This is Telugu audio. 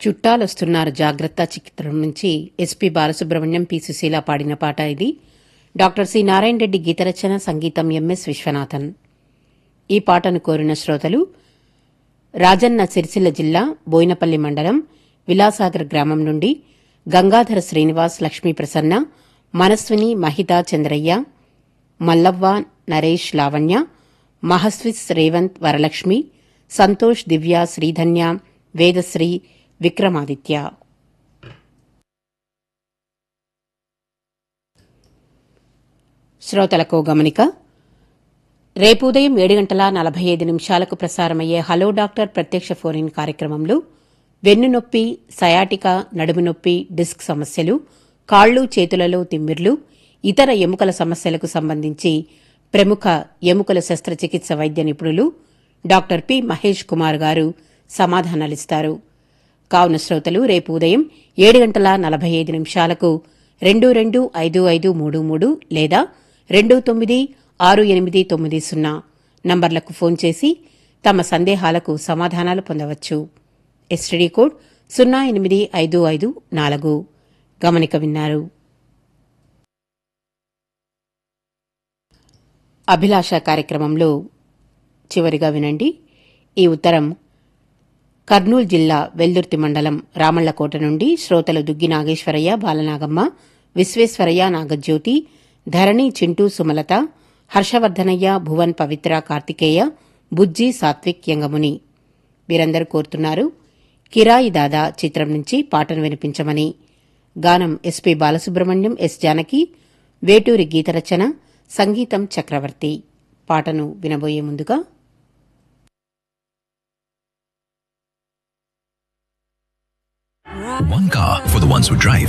చుట్టాలొస్తున్నారు జాగ్రత్త చిత్రం నుంచి ఎస్పి బాలసుబ్రహ్మణ్యం పి సుశీల పాడిన పాట ఇది డాక్టర్ సి నారాయణ రెడ్డి గీతరచన సంగీతం ఎంఎస్ విశ్వనాథన్ ఈ పాటను కోరిన శ్రోతలు రాజన్న సిరిసిల్ల జిల్లా బోయినపల్లి మండలం విలాసాగర్ గ్రామం నుండి గంగాధర శ్రీనివాస్ లక్ష్మీ ప్రసన్న మనస్విని మహితా చంద్రయ్య మల్లవ్వ నరేష్ లావణ్య మహస్విస్ రేవంత్ వరలక్ష్మి సంతోష్ దివ్య శ్రీధన్య వేదశ్రీ విక్రమాదిత్య శ్రోతలకు గమనిక రేపు ఉదయం ఏడు గంటల నలభై ఐదు నిమిషాలకు ప్రసారమయ్యే హలో డాక్టర్ ప్రత్యక్ష ఫోన్ ఇన్ కార్యక్రమంలో వెన్ను నొప్పి సయాటిక నడుము నొప్పి డిస్క్ సమస్యలు కాళ్లు చేతులలో తిమ్మిర్లు ఇతర ఎముకల సమస్యలకు సంబంధించి ప్రముఖ ఎముకల శస్త్రచికిత్స వైద్య నిపుణులు డాక్టర్ పి మహేష్ కుమార్ గారు సమాధానాలిస్తారు కావున శ్రోతలు రేపు ఉదయం ఏడు గంటల నలభై ఐదు నిమిషాలకు రెండు రెండు ఐదు ఐదు మూడు మూడు లేదా రెండు తొమ్మిది ఆరు ఎనిమిది తొమ్మిది సున్నా నంబర్లకు ఫోన్ చేసి తమ సందేహాలకు సమాధానాలు పొందవచ్చు ఎస్టీడీ కోడ్ సున్నా ఎనిమిది ఐదు ఐదు నాలుగు గమనిక విన్నారు అభిలాష కార్యక్రమంలో చివరిగా వినండి ఈ ఉత్తరం కర్నూలు జిల్లా వెల్దుర్తి మండలం రామళ్లకోట నుండి శ్రోతలు దుగ్గి నాగేశ్వరయ్య బాలనాగమ్మ విశ్వేశ్వరయ్య నాగజ్యోతి ధరణి చింటూ సుమలత హర్షవర్ధనయ్య భువన్ పవిత్ర కార్తికేయ బుజ్జి సాత్విక్ యంగముని వీరందరూ కోరుతున్నారు కిరాయి దాదా చిత్రం నుంచి పాటను వినిపించమని గానం ఎస్పి బాలసుబ్రహ్మణ్యం ఎస్ జానకి వేటూరి గీతరచన సంగీతం చక్రవర్తి పాటను వినబోయే ముందుగా One car for the ones who drive,